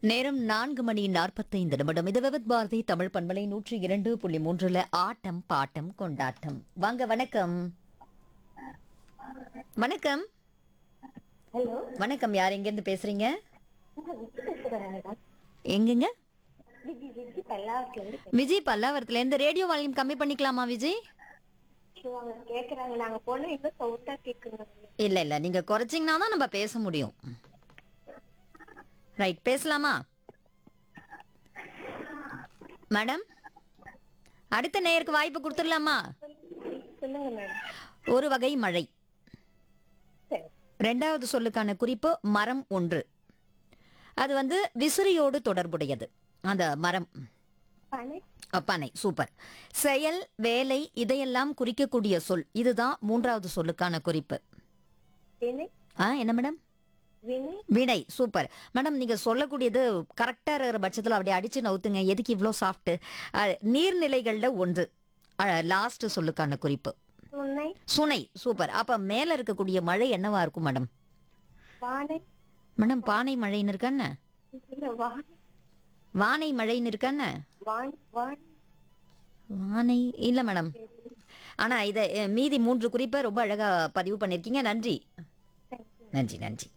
நேரம் நான்கு மணி நாற்பத்தைந்து நிமிடம் இது விவித் பாரதி தமிழ் பண்பலை நூற்றி இரண்டு புள்ளி மூன்றுல ஆட்டம் பாட்டம் கொண்டாட்டம் வாங்க வணக்கம் வணக்கம் ஹலோ வணக்கம் யார் எங்கேருந்து பேசுறீங்க விஜி பேசுறேன் மேடம் எங்கங்க விஜி விஜி பல்லாவத்துல இருந்து விஜய் பல்லாவரத்துல இருந்து ரேடியோ வால்யூம் கம்மி பண்ணிக்கலாமா விஜய் பேசுவாங்க கேக்குறாங்க நாங்க போனா இன்னும் சவுண்டா கேக்குறாங்க இல்ல இல்ல நீங்க குறைச்சிங்கன்னா தான் நம்ம பேச முடியும் ரைட் பேசலாமா மேடம் அடுத்த நேயருக்கு வாய்ப்பு கொடுத்துடலாமா சொல்லுங்க மேடம் ஒரு வகை மழை சரி ரெண்டாவது சொல்லுக்கான குறிப்பு மரம் ஒன்று அது வந்து விசிறியோடு தொடர்புடையது அந்த மரம் பனை அ, பனை சூப்பர் செயல் வேலை இதையெல்லாம் குறிக்கக்கூடிய சொல் இதுதான் மூன்றாவது சொல்லுக்கான குறிப்பு வினை ஆ என்ன மேடம் வினை வினை சூப்பர் மேடம் நீங்க சொல்லக்கூடியது கரெக்டா இருக்கிற பட்சத்தில் அப்படியே அடிச்சு நவுத்துங்க எதுக்கு இவ்வளோ சாஃப்ட் நீர்நிலைகள்ல ஒன்று லாஸ்ட் சொல்லுக்கான குறிப்பு துணை சுனை சூப்பர் அப்ப மேல இருக்கக்கூடிய மழை என்னவா இருக்கும் மேடம் வானை மேடம் பானை மழைன்னு இருக்கானே இல்ல வானை வானை மழைன்னு இருக்கானே வான் வான் வானை இல்ல மேடம் ஆனா இத அஹ், மீதி மூன்று குறிப்பை ரொம்ப அழகா பதிவு பண்ணிருக்கீங்க நன்றி நன்றி நன்றி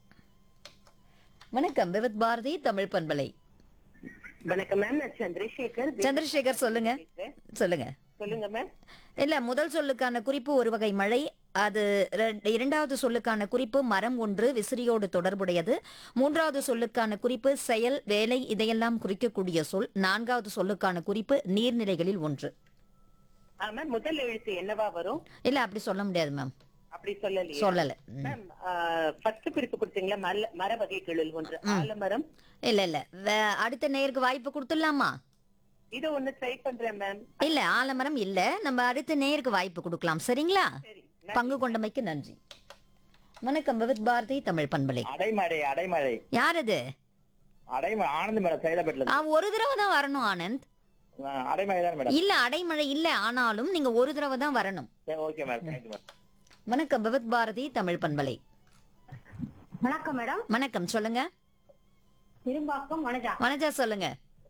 வணக்கம் விவித் பாரதி தமிழ் பண்பலை வணக்கம் மேம் நான் சந்திரசேகர் சந்திரசேகர் சொல்லுங்க சொல்லுங்க சொல்லுங்க மேம் இல்ல முதல் சொல்லுக்கான குறிப்பு ஒரு வகை மழை அது ரெண்டு- இரண்டாவது சொல்லுக்கான குறிப்பு மரம் ஒன்று விசிறியோடு தொடர்புடையது மூன்றாவது சொல்லுக்கான குறிப்பு செயல் வேலை இதையெல்லாம் குறிக்கக்கூடிய சொல் நான்காவது சொல்லுக்கான குறிப்பு நீர்நிலைகளில் ஒன்று ஆ மேம் முதல் எழுத்து என்னவா வரும் இல்ல அப்படி சொல்ல முடியாது மேம் அப்படி சொல்லலையே சொல்லல ம். மேம் ஃபர்ஸ்ட் பிரிப்பு கொடுத்தீங்களா மர மர வகைகளில் ஒன்று ஆலமரம் இல்ல இல்ல வே- அடுத்த நேருக்கு வாய்ப்பு கொடுத்துடலாமா இது ஒண்ணு ட்ரை பண்றேன் மேம் இல்ல ஆலமரம் இல்ல நம்ம அடுத்த நேருக்கு வாய்ப்பு கொடுக்கலாம் சரிங்களா சரி பங்கு கொண்டமைக்கு நன்றி வணக்கம் விவித் பாரதி தமிழ் பண்பலை அடைமழை அடைமழை யார் அது அடைமழை ஆனந்த் மேடம் சைதாபேட்ல ஆ, ஒரு தடவை தான் வரணும் ஆனந்த் அடைமழை தான் மேடம் இல்ல அடைமழை இல்ல ஆனாலும் நீங்க ஒரு தடவை தான் வரணும் சரி ஓகே மேடம் தேங்க்யூ மேடம் வணக்கம் விவித் பாரதி தமிழ் பண்பலை வணக்கம் மேடம் வணக்கம் சொல்லுங்க திரும்பாக்கம் வனஜா வனஜா சொல்லுங்க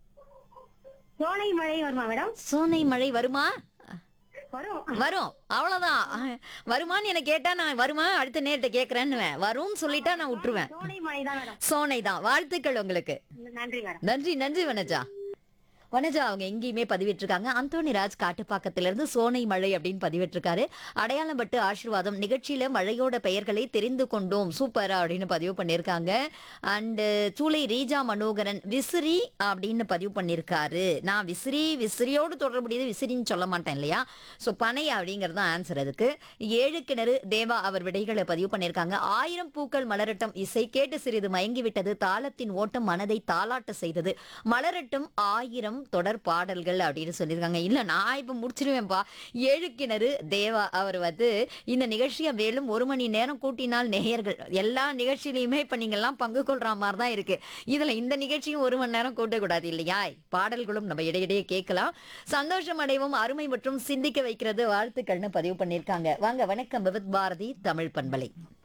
சோலை மழை வருமா மேடம் சோனை மழை வருமா வரும் வரும் அவ்வளவுதான் அஹ், வருமான்னு என்ன கேட்டா நான் வருமா அடுத்த நேரத்தை கேக்குறேன்னு வரும்னு சொல்லிட்டா நான் விட்டுருவேன் சோலை மழை தான் மேடம் சோனை தான் வாழ்த்துக்கள் உங்களுக்கு நன்றி மேடம் நன்றி நன்றி வனஜா வனஜா அவங்க எங்கேயுமே பதிவிட்டிருக்காங்க அந்தோனி ராஜ் காட்டுப்பாக்கத்திலிருந்து சோனை மழை அப்படின்னு பதிவிட்டிருக்காரு அடையாளம் பட்டு ஆசீர்வாதம் நிகழ்ச்சியில மழையோட பெயர்களை தெரிந்து கொண்டோம் சூப்பர் அப்படின்னு பதிவு பண்ணியிருக்காங்க அண்டு சூளை ரீஜா மனோகரன் விசிறி அப்படின்னு பதிவு பண்ணியிருக்காரு நான் விசிறி விசிறியோடு தொடர்புடையது விசிறின்னு சொல்ல மாட்டேன் இல்லையா ஸோ பனை அப்படிங்கிறது தான் ஆன்சர் அதுக்கு ஏழு கிணறு தேவா அவர் விடைகளை பதிவு பண்ணியிருக்காங்க ஆயிரம் பூக்கள் மலரட்டம் இசை கேட்டு சிறிது மயங்கி விட்டது தாளத்தின் ஓட்டம் மனதை தாளாட்ட செய்தது மலரட்டும் ஆயிரம் தொடர் பாடல்கள் அப்படின்னு சொல்லியிருக்காங்க இல்ல நான் இப்ப முடிச்சிருவேன்ப்பா ஏழு கிணறு தேவா அவர் வந்து இந்த நிகழ்ச்சியை மேலும் ஒரு மணி நேரம் கூட்டினால் நேயர்கள் எல்லா நிகழ்ச்சியிலையுமே இப்ப நீங்க எல்லாம் பங்கு கொள்ற மாதிரி தான் இருக்கு இதுல இந்த நிகழ்ச்சியும் ஒரு மணி நேரம் கூட்டக்கூடாது இல்லையா பாடல்களும் நம்ம இடையிடையே கேட்கலாம் சந்தோஷம் அடைவோம் அருமை மற்றும் சிந்திக்க வைக்கிறது வாழ்த்துக்கள்னு பதிவு பண்ணியிருக்காங்க வாங்க வணக்கம் விவித் பாரதி தமிழ் பண்பலை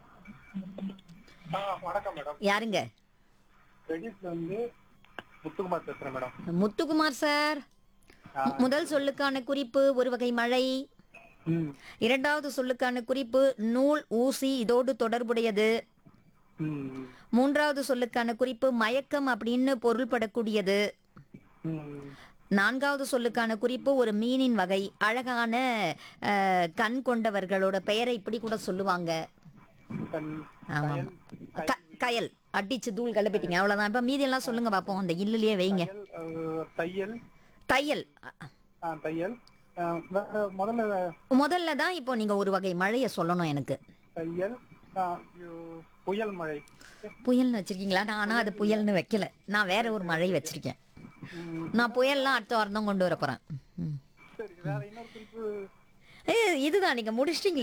வணக்கம் மேடம் யாருங்க ரெடிஸ்ல வந்து முத்துக்குமார் பேசுறேன் மேடம் முத்துக்குமார் சார் மு- முதல் சொல்லுக்கான குறிப்பு ஒரு வகை மழை ம் இரண்டாவது சொல்லுக்கான குறிப்பு நூல் ஊசி இதோடு தொடர்புடையது ம் மூன்றாவது சொல்லுக்கான குறிப்பு மயக்கம் அப்படின்னு பொருள்படக்கூடியது ம் நான்காவது சொல்லுக்கான குறிப்பு ஒரு மீனின் வகை அழகான அஹ், கண் கொண்டவர்களோட பெயரை இப்படி கூட சொல்லுவாங்க கண் ஆமா க- கயல் அடிச்சு தூள் கலப்பிட்டீங்க அவ்வளவுதான் இப்ப மீதி எல்லாம் சொல்லுங்க பாப்போம் அந்த இல்லையே வைங்க தையல், அஹ், தையல் தையல் ஆ, தையல் அஹ், வேற முதல்ல முதல்ல தான் இப்போ நீங்க ஒரு வகை மழையை சொல்லணும் எனக்கு தையல் ஆ, யோ, புயல் மழை புயல்னு வச்சிருக்கீங்களா நான் ஆனா அது புயல்னு வைக்கல நான் வேற ஒரு மழை வச்சிருக்கேன் ம், நான் புயல்லாம் அடுத்த வாரம் தான் கொண்டு வர போறேன் ம். சரி வேற இன்னொரு குறிப்பு ஏய், இதுதான் நீங்க முடிச்சிட்டீங்களே